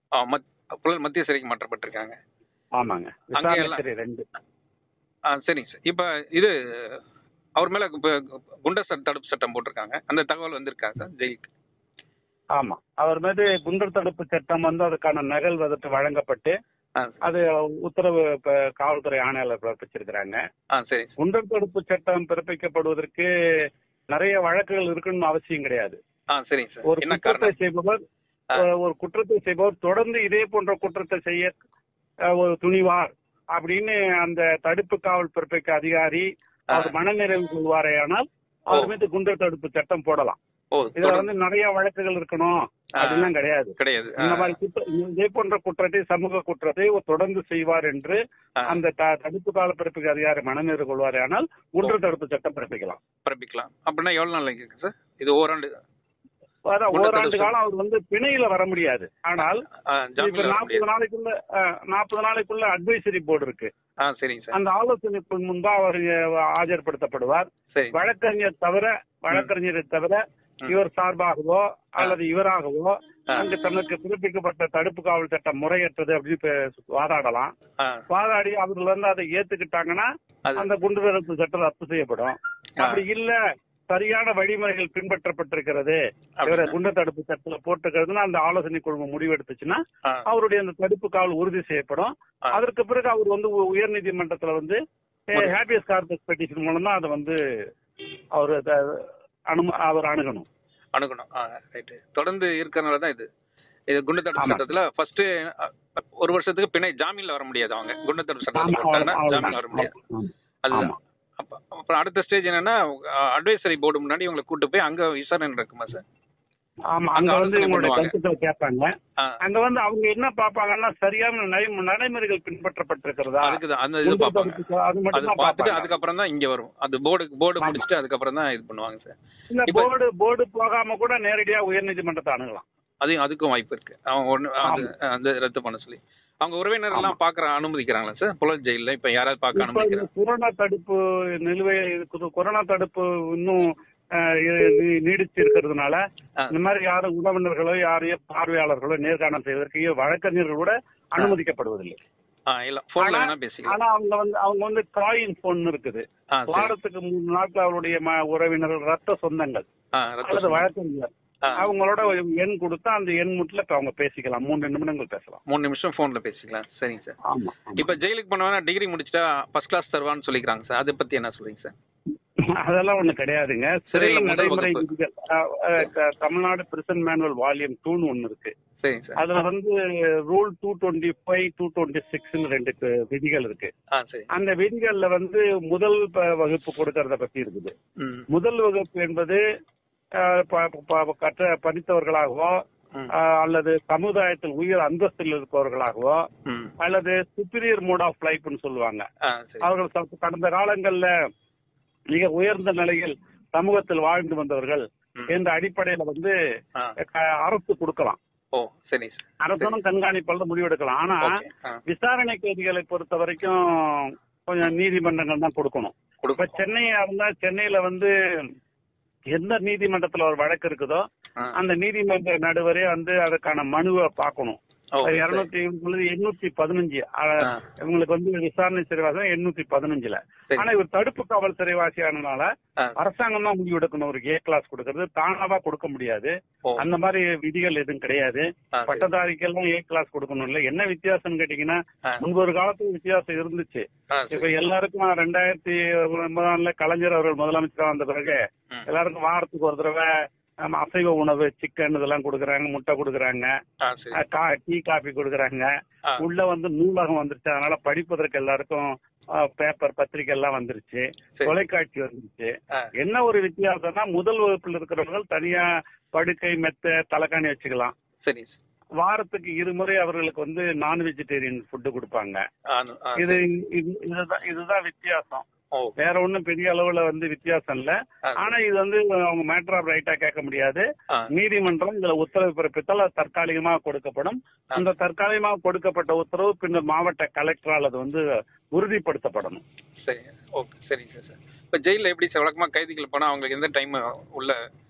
ஆ, மத்- புழல் மத்திய சிறைக்கு மாற்றப்பட்டிருக்காங்க ஆமாங்க அங்கே விசாரணை எல்லாம் சிறை ரெண்டு ஆ சரிங்க சார் இப்போ இது அவர் மேலே இப்போ குண்டர் சட்ட தடுப்பு சட்டம் போட்டிருக்காங்க அந்த தகவல் வந்திருக்கா சார் ஜெயிலுக்கு ஆமா அவர் மீது குண்டர் தடுப்பு சட்டம் வந்து அதுக்கான நகல் வந்துட்டு வழங்கப்பட்டு ஆ அது உத்தரவு இப்ப காவல்துறை ஆணையாளர் பிறப்பிச்சிருக்கிறாங்க ஆ சரிங்க சார் குண்டர் தடுப்பு சட்டம் பிறப்பிக்கப்படுவதற்கு நிறைய வழக்குகள் இருக்கணும்னு அவசியம் கிடையாது ஆ சரிங்க சார் ஒரு என்ன குற்றத்தை காரணம் செய்பவர் ஆ. ஒரு- ஒரு குற்றத்தை செய்பவர் தொடர்ந்து இதே போன்ற குற்றத்தை செய்ய அஹ், ஒரு துணிவார் அப்படின்னு அந்த தடுப்பு காவல் பிறப்பிக்க அதிகாரி ஆ. அவர் மனநிறைவு கொள்வாரேயானால் அவர் மீது குண்டர் தடுப்பு சட்டம் போடலாம் ஓ இதுல தொடர்ந்து வந்து நிறைய வழக்குகள் இருக்கணும் ஆ. அப்படிலாம் கிடையாது கிடையாது ஆ, இந்த மாதிரி குற்ற இதே போன்ற குற்றத்தை சமூக குற்றத்தை தொடர்ந்து செய்வார் என்று ஆ, அந்த த- தடுப்பு கால பிறப்பிக்க அதிகாரி மனநிறைவு கொள்வாரேயானால் குண்டர் தடுப்பு சட்டம் பிறப்பிக்கலாம் பிறப்பிக்கலாம் அப்படின்னா எவ்வளோ நாளைக்கு இருக்கு சார் இது ஓராண்டு அதான் குண்டர் ஓராண்டு தடுப்பு காலம் அவர் வந்து பிணையில வர முடியாது ஆனால் ஆ, இப்ப ஜாமீன்ல வர நாற்பது முடியாது நாளைக்குள்ள நாற்பது நாளைக்குள்ள அட்வைசரி போர்டு இருக்கு ஆ சரிங்க சார் அந்த ஆலோசனைக்கு முன்பா அவர் அஹ், ஆஜர்படுத்தப்படுவார் சரி வழக்கறிஞர் தவிர வழக்கறிஞரை தவிர ம். இவர் சார்பாகவோ அல்லது இவராகவோ ஆ. அங்கு தனக்கு பிறப்பிக்கப்பட்ட தடுப்பு காவல் சட்டம் முறையற்றது அப்படின்னு இப்ப வாதாடலாம் ஆ வாதாடி அவர்கள் வந்து அதை ஏத்துக்கிட்டாங்கன்னா அது அந்த குண்டு தடுப்பு சட்டம் ரத்து செய்யப்படும் ஆ. அப்படி இல்ல சரியான வழிமுறைகள் பின்பற்றப்பட்டிருக்கிறது இவரை அப்படின்னா- குண்டு தடுப்பு சட்டத்துல போட்டிருக்கிறதுன்னு அந்த ஆலோசனை குழுமம் முடிவெடுத்துச்சுன்னா ஆ, அவருடைய அந்த தடுப்பு காவல் உறுதி செய்யப்படும் ஆ. அதற்கு பிறகு அவர் வந்து உயர் நீதிமன்றத்துல வந்து ஒரு- ஹேபியஸ் கார்பஸ் பெட்டிஷன் மூலம் தான் அதை வந்து அவர் அனு அவர் அணுகணும் அணுகணும் ஆ ரைட்டு தொடர்ந்து இருக்கிறனால தான் இது இது குண்டு தடுப்பு ஆமா. சட்டத்தில் ஃபர்ஸ்ட் ஒரு வருஷத்துக்கு பிணை ஜாமீன்ல வர முடியாது அவங்க குண்டு தடுப்பு சட்டத்தில் ஆமா, போட்டாங்கன்னா அவ்வளவுதான். ஜாமீன்ல வர முடியாது ஆமா. அதுதான் ஆமா. அப்ப அப்புறம் அடுத்த ஸ்டேஜ் என்னன்னா அட்வைசரி போர்டு முன்னாடி உங்களை கூட்டு போய் அங்க விசாரணை நடக்குமா சார் ஆமா அங்க அங்க வந்து ஆலோசனை உங்களுடைய பண்ணுவாங்க. கருத்துக்களை கேட்பாங்க ஆ, அங்க வந்து அவங்க என்ன பார்ப்பாங்கன்னா சரியான நடை- நடைமுறைகள் பின்பற்றப்பட்டிருக்கிறதா அதுக்கு தான் அந்த இது குண்டு பார்ப்பாங்க தடுப்பு ச- அது மட்டும் அது தான் பார்த்துட்டு பார்ப்பாங்க அதுக்கப்புறம் தான் இங்க வரும் அது போர்டு போர்டு ஆமா. முடிச்சுட்டு அதுக்கப்புறம் தான் இது பண்ணுவாங்க சார் இல்ல இப்ப- போர்டு போர்டு போகாம கூட நேரடியா உயர் நீதிமன்றத்தை அணுகலாம் அதையும் அதுக்கும் வாய்ப்பு இருக்கு அவங்க ஒன்று அது அந்த ரத்து பண்ண சொல்லி அவங்க உறவினர் எல்லாம் பார்க்குற அனுமதிக்கிறாங்களா சார் புலர் ஜெயிலில் இப்போ யாராவது பார்க்க இப்ப இந்த அனுமதிக்கிறாங்க கொரோனா தடுப்பு நிலுவை இருக்குது. கொரோனா தடுப்பு இன்னும் அஹ், இ- நீ- நீடிச்சு இருக்கிறதுனால ஆ. இந்த மாதிரி யாரும் உறவினர்களோ யாரையும் பார்வையாளர்களோ நேர்காணல் செய்வதற்கு வழக்கறிஞர்கள் கூட அனுமதிக்கப்படுவதில்லை ஆ இல்லை ஃபோனில் ஆனா- வேணா பேசிக்கலாம் ஆனா அவங்க வந்து அவங்க வந்து காயின் போன் இருக்குது ஆ சரி வாரத்துக்கு மூணு நாட்கள் அவருடைய ம- உறவினர்கள் ரத்த சொந்தங்கள் ஆ ரத்த அல்லது சொந்தம். வழக்கறிஞர் ஆ, அவங்களோட எண் கொடுத்தா அந்த எண் முட்டில் இப்ப அவங்க பேசிக்கலாம் மூன்று நிமிடங்கள் பேசலாம் மூணு நிமிஷம் ஃபோனில் பேசிக்கலாம் சரிங்க சார் ஆமா இப்போ ஜெயிலுக்கு போனவனா டிகிரி முடிச்சிட்டா ஃபர்ஸ்ட் கிளாஸ் தருவான்னு சொல்லிக்கிறாங்க சார் அதை பற்றி என்ன சொல்றீங்க சார் அதெல்லாம் ஒண்ணு கிடையாதுங்க சிறை சிறையில முதல் நடைமுறை வகுப்பு. விதிகள் அஹ், அஹ், க- தமிழ்நாடு பிரிசன் மேனுவல் வால்யூம் டூன்னு ஒண்ணு இருக்கு சரிங்க சார் அதுல வந்து rule two twenty five two twenty சிக்ஸ்னு ரெண்டு கு- விதிகள் இருக்கு ஆ சரி அந்த விதிகள்ல வந்து முதல் ப- வகுப்பு கொடுக்கறத பத்தி இருக்குது ம் முதல் வகுப்பு என்பது அஹ், ப- ப- கற்ற படித்தவர்களாகவோ ம் அஹ், அல்லது சமுதாயத்தில் உயர் அந்தஸ்தில் இருப்பவர்களாகவோ ம் அல்லது சுப்பீரியர் மோட் ஆஃப் லைஃப்னு சொல்லுவாங்க ஆ சரி அவர்கள் ச- கடந்த காலங்கள்ல மிக உயர்ந்த நிலையில் சமூகத்தில் வாழ்ந்து வந்தவர்கள் ம். என்ற அடிப்படையில வந்து ஆ க- அரசு கொடுக்கலாம் ஓ சரிங்க சார் அரசனும் கண்காணிப்பாளர் முடிவெடுக்கலாம் ஆனா ஓகே ஆ விசாரணை கைதிகளை பொறுத்த வரைக்கும் கொஞ்சம் நீதிமன்றங்கள் தான் கொடுக்கணும் இப்ப கொடுப்போம் சென்னையா இருந்தா சென்னையில வந்து எந்த நீதிமன்றத்துல ஒரு வழக்கு இருக்குதோ ஆ அந்த நீதிமன்ற நடுவரே வந்து அதுக்கான மனுவை பார்க்கணும் ஓ சரி. இருநூத்தி எண்ணூத்தி பதினஞ்சு ஆ இவங்களுக்கு வந்து விசாரணை சிறைவாசம் எண்ணூத்தி பதினஞ்சுல சரி ஆனா இவர் தடுப்பு காவல் சிறைவாசி ஆனதுனால ஆ அரசாங்கம் தான் முடிவு எடுக்கணும் ஒரு ஏ கிளாஸ் கொடுக்கறது தானாவா கொடுக்க முடியாது ஓ அந்த மாதிரி விதிகள் எதுவும் கிடையாது ஆ சரி பட்டதாரிக்கெல்லாம் ஏ கிளாஸ் கொடுக்கணும் இல்ல என்ன வித்தியாசம்னு கேட்டீங்கன்னா ஆ முன்பு ஒரு காலத்துல வித்தியாசம் இருந்துச்சு ஆ இப்ப சரி எல்லாருக்கும் ரெண்டாயிரத்தி ஒன்பதாண்டுல கலைஞர் அவர்கள் முதலமைச்சரா வந்த பிறகு ம் எல்லாருக்கும் வாரத்துக்கு ஒரு தடவை ஆமா, அசைவ உணவு சிக்கன் இதெல்லாம் கொடுக்குறாங்க முட்டை கொடுக்குறாங்க ஆ சரி அஹ் கா- டீ காபி கொடுக்குறாங்க ஆ உள்ள வந்து நூலகம் வந்துருச்சு அதனால படிப்பதற்கு எல்லாருக்கும் பேப்பர் பத்திரிக்கை எல்லாம் வந்துருச்சு சரி தொலைக்காட்சி வந்துருச்சு ஆ என்ன ஒரு வித்தியாசம்னா முதல் வகுப்பில் இருக்கிறவர்கள் தனியா படுக்கை மெத்த தலைக்காணி வச்சுக்கலாம் சரி வாரத்துக்கு இருமுறை அவர்களுக்கு வந்து நான் வெஜிடேரியன் ஃபுட்டு கொடுப்பாங்க ஆ ஆ இது இது- இதுதான் இதுதான் வித்தியாசம் ஓ வேற ஒண்ணும் பெரிய அளவுல வந்து வித்தியாசம் இல்ல ஆ ஆனா இது வந்து அவங்க மேட்டர் ஆஃப் ரைட்டா கேட்க முடியாது ஆ நீதிமன்றம் இதுல உத்தரவு பிறப்பித்தால் அது தற்காலிகமாக கொடுக்கப்படும் அந்த தற்காலிகமாக கொடுக்கப்பட்ட உத்தரவு பின்னர் மாவட்ட கலெக்டரால் அது வந்து உறுதிப்படுத்தப்படணும் சரி ஓகே சரிங்க சார் சார் இப்போ ஜெயிலில் எப்படி சார் வழக்கமாக கைதிகள் போனால் அவங்களுக்கு எந்த டைம் உள்ள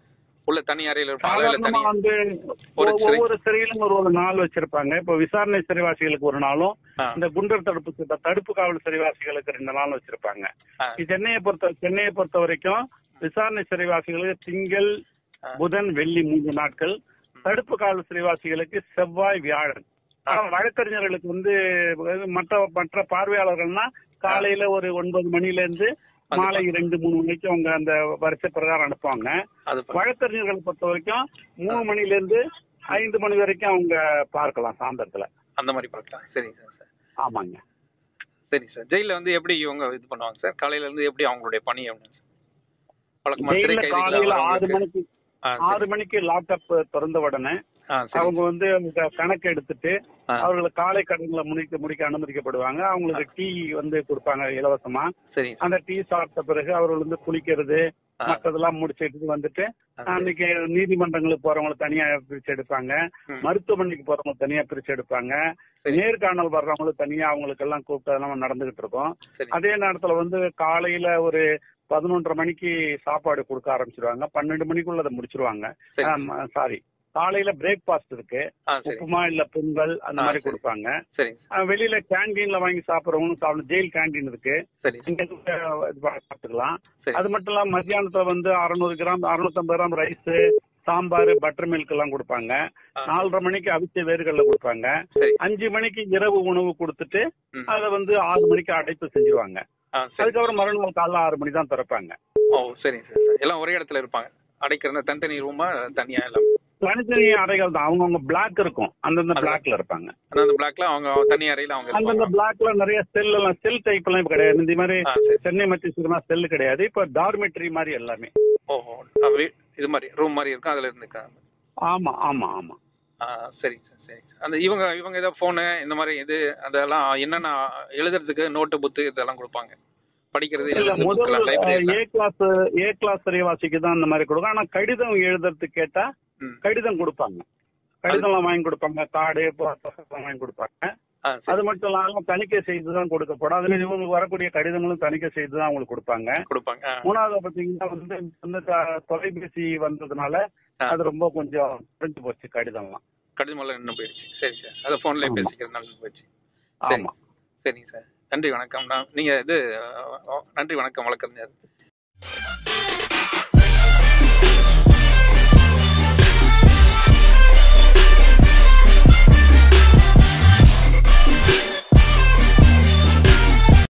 உள்ள தனி அறையில இருப்பாங்களா இல்ல சாதாரணமா தனி வந்து ஒரு ஒ- சிறை- ஒவ்வொரு சிறையிலும் ஒரு ஒரு நாள் வச்சிருப்பாங்க இப்போ விசாரணை சிறைவாசிகளுக்கு ஒரு நாளும் ஆ, இந்த குண்டர் தடுப்பு சட்ட- தடுப்பு காவல் சிறைவாசிகளுக்கு ரெண்டு நாள் வச்சிருப்பாங்க ஆ, இது சென்னையை பொறுத்த சென்னையை பொறுத்த வரைக்கும் விசாரணை சிறைவாசிகளுக்கு திங்கள் ஆ. புதன் வெள்ளி மூன்று நாட்கள் தடுப்பு காவல் சிறைவாசிகளுக்கு செவ்வாய் வியாழன் ஆனா வழக்கறிஞர்களுக்கு வந்து மற்ற மற்ற பார்வையாளர்கள்னா காலையில ஒரு ஒன்பது மணில இருந்து மாலை ரெண்டு மூணு மணிக்கு அவங்க அந்த வரிசை பிரகாரம் அனுப்புவாங்க அது பா- வழக்கறிஞர்களை பொறுத்த வரைக்கும் மூணு மணில இருந்து ஐந்து மணி வரைக்கும் அவங்க பார்க்கலாம் சாயந்தரத்துல அந்த மாதிரி பார்க்கலாம் சரிங்க சார் சார் ஆமாங்க சரிங்க சார் ஜெயில வந்து எப்படி இவங்க இது பண்ணுவாங்க சார் காலையில இருந்து எப்படி அவங்களுடைய பணி எப்படி சார் வழக்கமா சிறை ஜெயில கைதிகளா காலையில ஆறு வரவங்களுக்கு- மணிக்கு ஆ, சரி. ஆறு மணிக்கு லாக்அப் திறந்த உடனே ஆ, சரி. அவங்க வந்து அந்த கணக்கு எடுத்துட்டு ஆ, அவர்களுக்கு காலை கடன்களை முடிக்க முடிக்க அனுமதிக்கப்படுவாங்க அவங்களுக்கு டீ வந்து கொடுப்பாங்க இலவசமா சரிங்க சார். அந்த டீ சாப்பிட்ட பிறகு அவர்கள் வந்து குளிக்கிறது ஆ, மற்றதெல்லாம் முடிச்சிட்டு வந்துட்டு ஆ, சரி. அன்னைக்கு நீதிமன்றங்களுக்கு போறவங்களை தனியா பிரிச்சு எடுப்பாங்க ம், மருத்துவமனைக்கு போறவங்க தனியா பிரிச்சு எடுப்பாங்க சரி. நேர்காணல் வர்றவங்களுக்கு தனியா அவங்களுக்கு எல்லாம் கூப்பிட்டு அதெல்லாம் நடந்துகிட்டு இருக்கோம் சரி அதே நேரத்துல வந்து காலையில ஒரு பதினொன்றரை மணிக்கு சாப்பாடு கொடுக்க ஆரம்பிச்சிருவாங்க பன்னெண்டு மணிக்குள்ள அதை முடிச்சிருவாங்க சரி சாரி காலையில பிரேக்ஃபாஸ்ட் இருக்கு ஆ சரி உப்புமா இல்ல பொங்கல் அந்த ஆ, மாதிரி சரி. கொடுப்பாங்க சரிங்க சார். அஹ் வெளியில கேண்டீன்ல வாங்கி சாப்பிடுறவங்க சாப்பிடும் ஜெயில் கேண்டீன் இருக்கு சரி இங்க இருந்து, அஹ், இது பண்ணி சாப்பிட்டுக்கலாம் சரி அது மட்டும் இல்லாம மத்தியானத்துல வந்து அறுநூறு கிராம் அறுநூத்தம்பது gram rice sambar buttermilk எல்லாம் கொடுப்பாங்க ஆ, நாலரை மணிக்கு அவிச்ச வேர்கடல கொடுப்பாங்க சரி அஞ்சு மணிக்கு இரவு உணவு கொடுத்துட்டு ம். அதை வந்து ஆறு மணிக்கு அடைப்பு செஞ்சிருவாங்க ஆ சரி அதுக்கப்புறம் மறுநாள் காலைல ஆறு மணி தான் திறப்பாங்க ஓ சரிங்க சார் சார். எல்லாம் ஒரே இடத்துல இருப்பாங்க அடைக்கிற தனித்தனி ரூமா தனியா எல்லாம் தனித்தனி அறைகள் தான் அவங்கவுங்க பிளாக் இருக்கும் அந்தந்த அது- பிளாக்ல இருப்பாங்க ஆனா அந்த பிளாக்ல அவங்க தனி அறையில அவங்க அந்தந்த இருப்பாங்க பிளாக்ல நிறைய செல் எல்லாம் செல் டைப் எல்லாம் இப்ப கிடையாது இந்த மாதிரி ஆ சரி சென்னை மத்திய சினிமா செல் கிடையாது இப்ப டார்மெட்ரி மாதிரி எல்லாமே ஓஹோ ஆ, வீ- இது மாதிரி ரூம் மாதிரி இருக்கும் அதுல இருந்துக்காங்க ஆமா ஆமா ஆமா ஆ சரிங்க சார் சரிங்க சார் அந்த இவங்க இவங்க ஏதோ ஃபோனு இந்த மாதிரி இது அதெல்லாம் என்னென்ன எழுதுறதுக்கு நோட்டு புத்து இதெல்லாம் கொடுப்பாங்க படிக்கிறது இல்ல எழுதுறது முதல் புக்கெல்லாம் லைப்ரரியில் ஏ கிளாஸ் ஏ கிளாஸ் சிறைவாசிக்கு தான் அந்த மாதிரி கொடுக்கும் ஆனா கடிதம் எழுதுறதுக்கு கேட்டா ம் கடிதம் கொடுப்பாங்க கடிதம்லாம் வாங்கி கொடுப்பாங்க கார்டு புத்தகம் வாங்கி கொடுப்பாங்க ஆ அது சரி மட்டும் இல்லாம தணிக்கை செய்து தான் கொடுக்கப்படும் அதுல இவங்களுக்கு வரக்கூடிய கடிதங்களும் தணிக்கை செய்து தான் அவங்களுக்கு கொடுப்பாங்க கொடுப்பாங்க ஆ மூணாவது பாத்தீங்கன்னா வந்து இந்த த- தொலைபேசி வந்ததுனால ஆ. அது ரொம்ப கொஞ்சம் குறைஞ்சு போச்சு கடிதம்லாம் கடிதமெல்லாம் இன்னும் போயிடுச்சு சரி சார் அதை ஃபோன்லேயே ஆமா. பேசிக்கிறதுனால போயிடுச்சு சரி. ஆமா சரிங்க சார் நன்றி வணக்கம் நான் நீங்கள் இது அஹ், நன்றி வணக்கம் வழக்கறிஞர்